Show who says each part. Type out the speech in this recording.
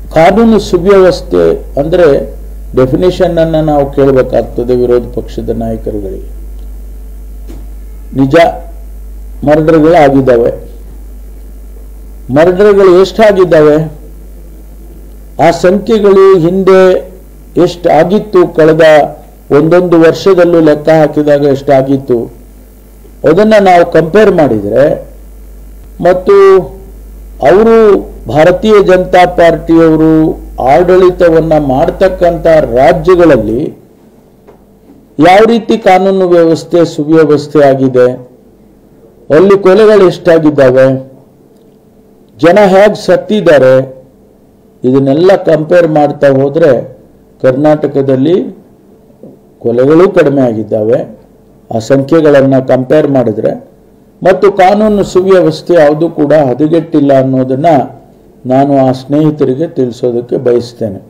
Speaker 1: ಕಾನೂನು ಸುವ್ಯವಸ್ಥೆ ಅಂದರೆ ಡೆಫಿನೇಷನ್ ಅನ್ನ ನಾವು ಕೇಳಬೇಕಾಗ್ತದೆ ವಿರೋಧ ಪಕ್ಷದ ನಾಯಕರುಗಳಿಗೆ ನಿಜ ಮರ್ಡರ್ಗಳು ಆಗಿದ್ದಾವೆ ಮರ್ಡರ್ಗಳು ಎಷ್ಟಾಗಿದ್ದಾವೆ ಆ ಸಂಖ್ಯೆಗಳು ಹಿಂದೆ ಎಷ್ಟು ಆಗಿತ್ತು ಕಳೆದ ಒಂದೊಂದು ವರ್ಷದಲ್ಲೂ ಲೆಕ್ಕ ಹಾಕಿದಾಗ ಎಷ್ಟಾಗಿತ್ತು ಅದನ್ನು ನಾವು ಕಂಪೇರ್ ಮಾಡಿದರೆ ಮತ್ತು ಅವರು ಭಾರತೀಯ ಜನತಾ ಪಾರ್ಟಿಯವರು ಆಡಳಿತವನ್ನು ಮಾಡ್ತಕ್ಕಂಥ ರಾಜ್ಯಗಳಲ್ಲಿ ಯಾವ ರೀತಿ ಕಾನೂನು ವ್ಯವಸ್ಥೆ ಸುವ್ಯವಸ್ಥೆ ಆಗಿದೆ ಅಲ್ಲಿ ಕೊಲೆಗಳು ಎಷ್ಟಾಗಿದ್ದಾವೆ ಜನ ಹೇಗೆ ಸತ್ತಿದ್ದಾರೆ ಇದನ್ನೆಲ್ಲ ಕಂಪೇರ್ ಮಾಡ್ತಾ ಹೋದರೆ ಕರ್ನಾಟಕದಲ್ಲಿ ಕೊಲೆಗಳು ಕಡಿಮೆ ಆಗಿದ್ದಾವೆ ಆ ಸಂಖ್ಯೆಗಳನ್ನು ಕಂಪೇರ್ ಮಾಡಿದ್ರೆ ಮತ್ತು ಕಾನೂನು ಸುವ್ಯವಸ್ಥೆ ಯಾವುದೂ ಕೂಡ ಹದಗೆಟ್ಟಿಲ್ಲ ಅನ್ನೋದನ್ನು ನಾನು ಆ ಸ್ನೇಹಿತರಿಗೆ ತಿಳಿಸೋದಕ್ಕೆ ಬಯಸ್ತೇನೆ